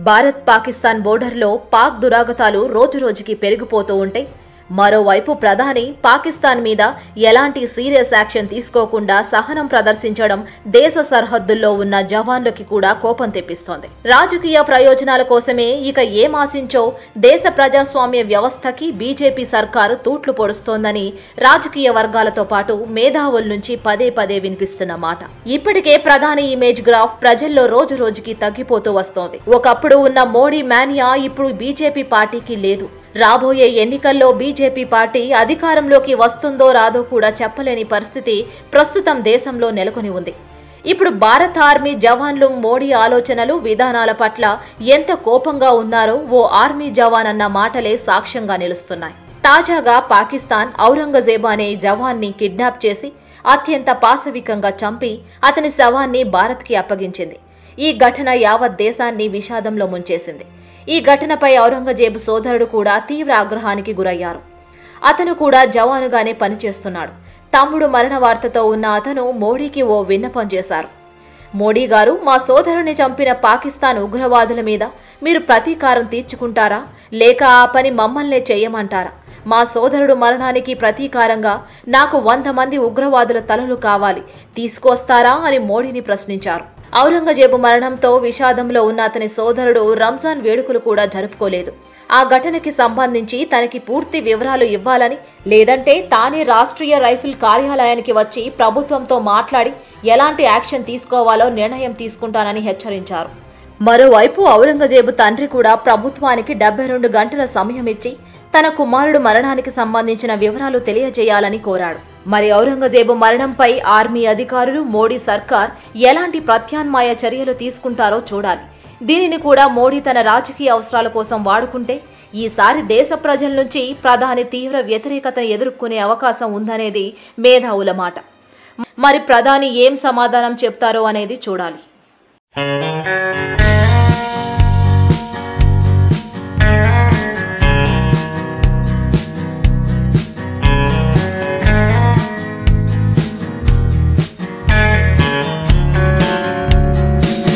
భారత్ పాకిస్తాన్ బోర్డర్లో పాక్ దురాగతాలు రోజురోజుకి పెరిగిపోతూ ఉంటే మరోవైపు ప్రధాని పాకిస్తాన్ మీద ఎలాంటి సీరియస్ యాక్షన్ తీసుకోకుండా సహనం ప్రదర్శించడం దేశ సరిహద్దుల్లో ఉన్న జవాన్లకి కూడా కోపం తెప్పిస్తోంది రాజకీయ ప్రయోజనాల కోసమే ఇక ఏం ఆశించో దేశ ప్రజాస్వామ్య వ్యవస్థకి బీజేపీ సర్కారు తూట్లు పొడుస్తోందని రాజకీయ వర్గాలతో పాటు మేధావుల నుంచి పదే పదే వినిపిస్తున్న మాట ఇప్పటికే ప్రధాని ఇమేజ్ గ్రాఫ్ ప్రజల్లో రోజు రోజుకి తగ్గిపోతూ వస్తోంది ఒకప్పుడు ఉన్న మోడీ మానియా ఇప్పుడు బీజేపీ పార్టీకి లేదు రాబోయే ఎన్నికల్లో బీజేపీ పార్టీ అధికారంలోకి వస్తుందో రాదో కూడా చెప్పలేని పరిస్థితి ప్రస్తుతం దేశంలో నెలకొని ఉంది ఇప్పుడు భారత ఆర్మీ జవాన్లు మోడీ ఆలోచనలు విధానాల పట్ల ఎంత కోపంగా ఉన్నారో ఓ ఆర్మీ జవాన్ అన్న మాటలే సాక్ష్యంగా నిలుస్తున్నాయి తాజాగా పాకిస్తాన్ ఔరంగజేబు అనే జవాన్ని కిడ్నాప్ చేసి అత్యంత పాశవికంగా చంపి అతని శవాన్ని భారత్కి అప్పగించింది ఈ ఘటన యావత్ దేశాన్ని విషాదంలో ముంచేసింది ఈ ఘటనపై ఔరంగజేబు సోదరుడు కూడా తీవ్ర ఆగ్రహానికి గురయ్యారు అతను కూడా జవానుగానే పనిచేస్తున్నాడు తమ్ముడు మరణ వార్తతో ఉన్న అతను మోడీకి ఓ విన్నపం చేశారు మోడీ గారు మా సోదరుని చంపిన పాకిస్తాన్ ఉగ్రవాదుల మీద మీరు ప్రతీకారం తీర్చుకుంటారా లేక ఆ పని మమ్మల్నే చేయమంటారా మా సోదరుడు మరణానికి ప్రతీకారంగా నాకు వంద మంది ఉగ్రవాదుల తలలు కావాలి తీసుకొస్తారా అని మోడీని ప్రశ్నించారు ఔరంగజేబు మరణంతో విషాదంలో ఉన్న అతని సోదరుడు రంజాన్ వేడుకలు కూడా జరుపుకోలేదు ఆ ఘటనకి సంబంధించి తనకి పూర్తి వివరాలు ఇవ్వాలని లేదంటే తానే రాష్ట్రీయ రైఫిల్ కార్యాలయానికి వచ్చి ప్రభుత్వంతో మాట్లాడి ఎలాంటి యాక్షన్ తీసుకోవాలో నిర్ణయం తీసుకుంటానని హెచ్చరించారు మరోవైపు ఔరంగజేబు తండ్రి కూడా ప్రభుత్వానికి డెబ్బై రెండు గంటల సమయం ఇచ్చి తన కుమారుడు మరణానికి సంబంధించిన వివరాలు తెలియజేయాలని కోరాడు మరి ఔరంగజేబు మరణంపై ఆర్మీ అధికారులు మోడీ సర్కార్ ఎలాంటి ప్రత్యామ్నాయ చర్యలు తీసుకుంటారో చూడాలి దీనిని కూడా మోడీ తన రాజకీయ అవసరాల కోసం వాడుకుంటే ఈసారి దేశ ప్రజల నుంచి ప్రధాని తీవ్ర వ్యతిరేకతను ఎదుర్కొనే అవకాశం ఉందనేది మేధావుల మాట మరి ప్రధాని ఏం సమాధానం చెప్తారో అనేది చూడాలి